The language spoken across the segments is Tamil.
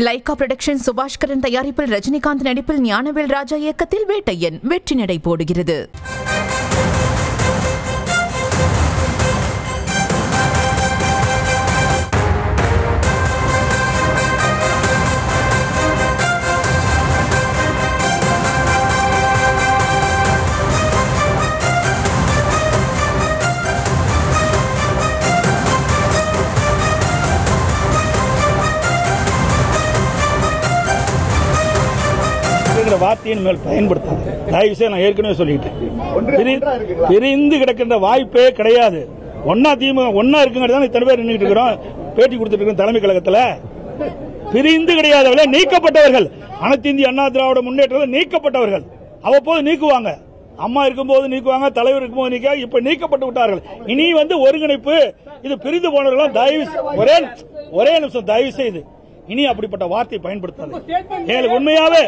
லைகா புரொடக்ஷன் சுபாஷ்கரன் தயாரிப்பில் ரஜினிகாந்த் நடிப்பில் ஞானவேல் ராஜா இயக்கத்தில் வேட்டையன் வெற்றி நடை போடுகிறது அப்படிங்கிற வார்த்தையின் மேல் பயன்படுத்தாது தயவு செய்து நான் ஏற்கனவே சொல்லிட்டேன் பிரி- பிரிந்து கிடக்கின்ற வாய்ப்பே கிடையாது ஒன்னா திமுக ஒன்னா இருக்குங்கிறது தான் இத்தனை பேர் நின்றுட்டு இருக்கிறோம் பேட்டி கொடுத்துட்டு இருக்கோம் தலைமை கழகத்துல பிரிந்து கிடையாதவர்களே நீக்கப்பட்டவர்கள் அனைத்து இந்திய அண்ணா திராவிட முன்னேற்றத்தில் நீக்கப்பட்டவர்கள் அவ்வப்போது நீக்குவாங்க அம்மா இருக்கும்போது நீக்குவாங்க தலைவர் இருக்கும்போது நீக்க இப்ப நீக்கப்பட்டு விட்டார்கள் இனி வந்து ஒருங்கிணைப்பு இது பிரிந்து போனவர்கள் தயவு செ- ஒரே ஒரே நிமிஷம் தயவு செய்து இனி அப்படிப்பட்ட வார்த்தை பயன்படுத்தாது எங்களுக்கு உண்மையாவே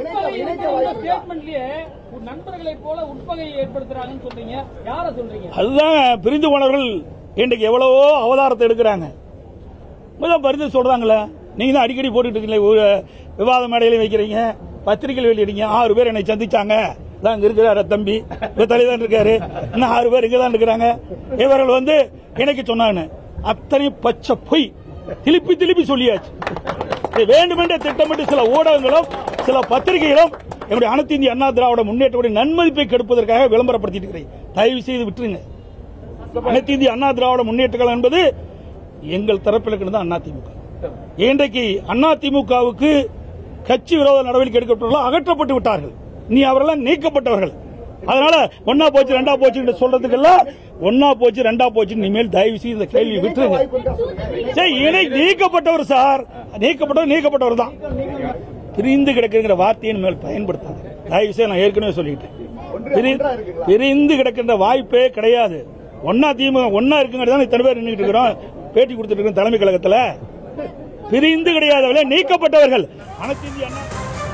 ஸ்டேட்மெண்ட்லயே நண்பர்களை போல உட்பகை ஏற்படுத்துறாங்கன்னு சொல்றீங்க யார சொல்றீங்க அதுதான் பிரிந்து போனவர்கள் இன்றைக்கு எவ்வளவோ அவதாரத்தை எடுக்கிறாங்க இப்பதான் பரிந்து சொல்றாங்களே நீங்க தான் அடிக்கடி போட்டுட்டு இருக்கீங்களே ஒரு விவாத மேடையில வைக்கிறீங்க பத்திரிகையில் வெளியிடுங்க ஆறு பேர் என்னை சந்திச்சாங்க தான் இங்க இருக்கிறாரு தம்பி இப்ப தலைதான் இருக்காரு இன்னும் ஆறு பேர் இங்க தான் இருக்கிறாங்க இவர்கள் வந்து இணைக்க சொன்னாங்க அத்தனை பச்சை பொய் திருப்பி திருப்பி சொல்லியாச்சு இது வேண்டுமென்றே திட்டமிட்டு சில ஊடகங்களும் சில பத்திரிகைகளும் என்னுடைய அனைத்து இந்திய அண்ணா திராவிட முன்னேற்றத்துடைய நன்மதிப்பை கெடுப்பதற்காக விளம்பரப்படுத்திட்டு இருக்கிறேன் தயவு செய்து விட்டுருங்க அனைத்து இந்திய அண்ணா திராவிட முன்னேற்ற கழகம் என்பது எங்கள் தரப்பில் இருக்கிறது அண்ணா திமுக இன்றைக்கு அண்ணா திமுகவுக்கு கட்சி விரோத நடவடிக்கை எடுக்கப்பட்டவர்கள் அகற்றப்பட்டு விட்டார்கள் நீ அவரெல்லாம் நீக்கப்பட்டவர்கள் அதனால ஒன்னா போச்சு ரெண்டா போச்சு சொல்றதுக்கெல்லாம் ஒன்னா போச்சு ரெண்டா போச்சு இனிமேல் தயவு செய்து இந்த கேள்வி விட்டுருங்க சரி இணை நீக்கப்பட்டவர் சார் நீக்கப்பட்டவர் நீக்கப்பட்டவர் தான் பிரிந்து கிடக்கிற வார்த்தையின் மேல் பயன்படுத்தாது தயவு செய்து நான் ஏற்கனவே சொல்லிட்டேன் பிரி- பிரிந்து கிடக்கின்ற வாய்ப்பே கிடையாது ஒன்னா திமுக ஒன்னா இருக்குங்கிறது தான் இத்தனை பேர் நின்றுட்டு இருக்கிறோம் பேட்டி கொடுத்துட்டு இருக்கோம் தலைமை கழகத்துல பிரிந்து கிடையாதவர்களே நீக்கப்பட்டவர்கள் அனைத்து இந்திய அண்ணா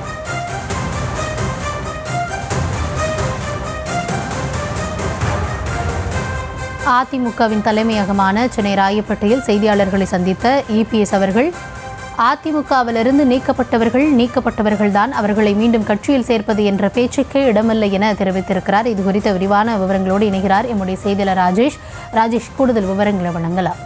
அதிமுகவின் தலைமையகமான சென்னை ராயப்பேட்டையில் செய்தியாளர்களை சந்தித்த இபிஎஸ் அவர்கள் அதிமுகவிலிருந்து நீக்கப்பட்டவர்கள் நீக்கப்பட்டவர்கள்தான் அவர்களை மீண்டும் கட்சியில் சேர்ப்பது என்ற பேச்சுக்கே இடமில்லை என தெரிவித்திருக்கிறார் இது குறித்த விரிவான விவரங்களோடு இணைகிறார் எம்முடைய செய்தியாளர் ராஜேஷ் ராஜேஷ் கூடுதல் விவரங்களை வழங்கலாம்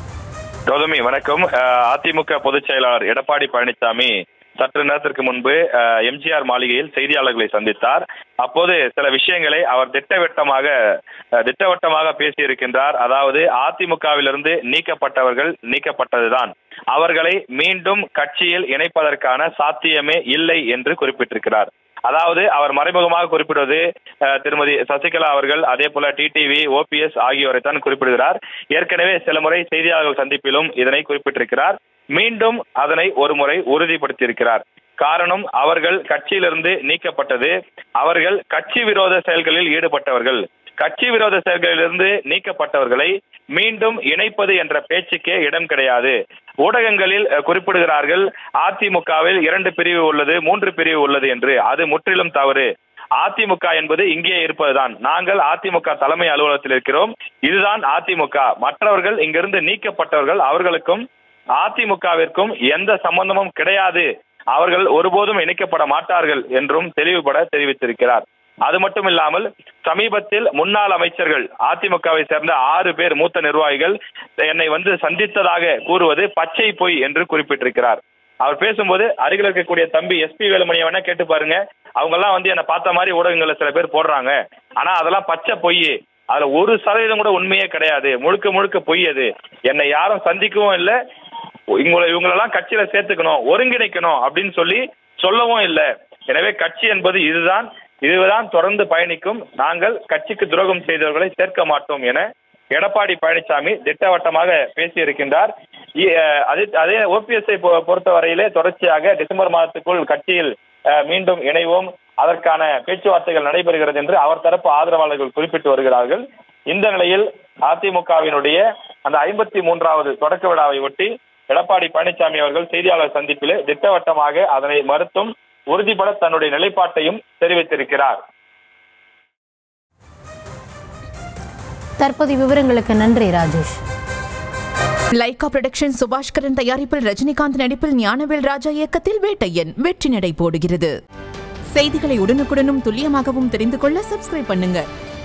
கௌதமி வணக்கம் அஹ், அதிமுக பொதுச் செயலாளர் எடப்பாடி பழனிசாமி சற்று நேரத்திற்கு முன்பு அஹ், எம்ஜிஆர் மாளிகையில் செய்தியாளர்களை சந்தித்தார் அப்போது சில விஷயங்களை அவர் திட்டவட்டமாக அஹ், திட்டவட்டமாக பேசியிருக்கின்றார் அதாவது அதிமுகவிலிருந்து நீக்கப்பட்டவர்கள் நீக்கப்பட்டதுதான் அவர்களை மீண்டும் கட்சியில் இணைப்பதற்கான சாத்தியமே இல்லை என்று குறிப்பிட்டிருக்கிறார் அதாவது அவர் மறைமுகமாக குறிப்பிடுவது அஹ், திருமதி சசிகலா அவர்கள் அதே போல டிடிவி ஓபிஎஸ் ஆகியோரை தான் குறிப்பிடுகிறார் ஏற்கனவே சில முறை செய்தியாளர்கள் சந்திப்பிலும் இதனை குறிப்பிட்டிருக்கிறார் மீண்டும் அதனை ஒரு முறை உறுதிப்படுத்தியிருக்கிறார் காரணம் அவர்கள் கட்சியிலிருந்து நீக்கப்பட்டது அவர்கள் கட்சி விரோத செயல்களில் ஈடுபட்டவர்கள் கட்சி விரோத செயல்களிலிருந்து நீக்கப்பட்டவர்களை மீண்டும் இணைப்பது என்ற பேச்சுக்கே இடம் கிடையாது ஊடகங்களில் அஹ், குறிப்பிடுகிறார்கள் அதிமுகவில் இரண்டு பிரிவு உள்ளது மூன்று பிரிவு உள்ளது என்று அது முற்றிலும் தவறு அதிமுக என்பது இங்கே இருப்பதுதான் நாங்கள் அதிமுக தலைமை அலுவலகத்தில் இருக்கிறோம் இதுதான் அதிமுக மற்றவர்கள் இங்கிருந்து நீக்கப்பட்டவர்கள் அவர்களுக்கும் அதிமுகவிற்கும் எந்த சம்பந்தமும் கிடையாது அவர்கள் ஒருபோதும் இணைக்கப்பட மாட்டார்கள் என்றும் தெளிவுபட தெரிவித்திருக்கிறார் அது மட்டும் இல்லாமல் சமீபத்தில் முன்னாள் அமைச்சர்கள் அதிமுகவை சேர்ந்த ஆறு பேர் மூத்த நிர்வாகிகள் என்னை வந்து சந்தித்ததாக கூறுவது பச்சை பொய் என்று குறிப்பிட்டிருக்கிறார் அவர் பேசும்போது அருகில் இருக்கக்கூடிய தம்பி எஸ்பி வேலுமணியை வேணா கேட்டு பாருங்க அவங்க எல்லாம் வந்து என்ன பார்த்த மாதிரி ஊடகங்கள்ல சில பேர் போடுறாங்க ஆனா அதெல்லாம் பச்சை பொய் அதுல ஒரு சதவீதம் கூட உண்மையே கிடையாது முழுக்க முழுக்க பொய் அது என்னை யாரும் சந்திக்கவும் இல்லை இவங்களை இவங்களெல்லாம் கட்சியில சேர்த்துக்கணும் ஒருங்கிணைக்கணும் அப்படின்னு சொல்லி சொல்லவும் இல்லை எனவே கட்சி என்பது இதுதான் இதுதான் தொடர்ந்து பயணிக்கும் நாங்கள் கட்சிக்கு துரோகம் செய்தவர்களை சேர்க்க மாட்டோம் என எடப்பாடி பழனிசாமி திட்டவட்டமாக பேசியிருக்கின்றார் இ- அஹ் அதே அதே ஓபிஎஸ்ஐ பொறுத்தவரையிலே தொடர்ச்சியாக டிசம்பர் மாதத்துக்குள் கட்சியில் அஹ், மீண்டும் இணைவோம் அதற்கான பேச்சுவார்த்தைகள் நடைபெறுகிறது என்று அவர் தரப்பு ஆதரவாளர்கள் குறிப்பிட்டு வருகிறார்கள் இந்த நிலையில் அதிமுகவினுடைய அந்த ஐம்பத்தி மூன்றாவது தொடக்க விழாவை ஒட்டி எடப்பாடி பழனிசாமி அவர்கள் செய்தியாளர் சந்திப்பிலே திட்டவட்டமாக அதனை மறுத்தும் உறுதிபட தன்னுடைய நிலைப்பாட்டையும் தெரிவித்திருக்கிறார் தற்போதைய விவரங்களுக்கு நன்றி ராஜேஷ் லைகா புரொடக்ஷன் சுபாஷ்கரன் தயாரிப்பில் ரஜினிகாந்த் நடிப்பில் ஞானவேல் ராஜா இயக்கத்தில் வேட்டையன் வெற்றி நடை போடுகிறது செய்திகளை உடனுக்குடனும் துல்லியமாகவும் தெரிந்து கொள்ள சப்ஸ்கிரைப் பண்ணுங்க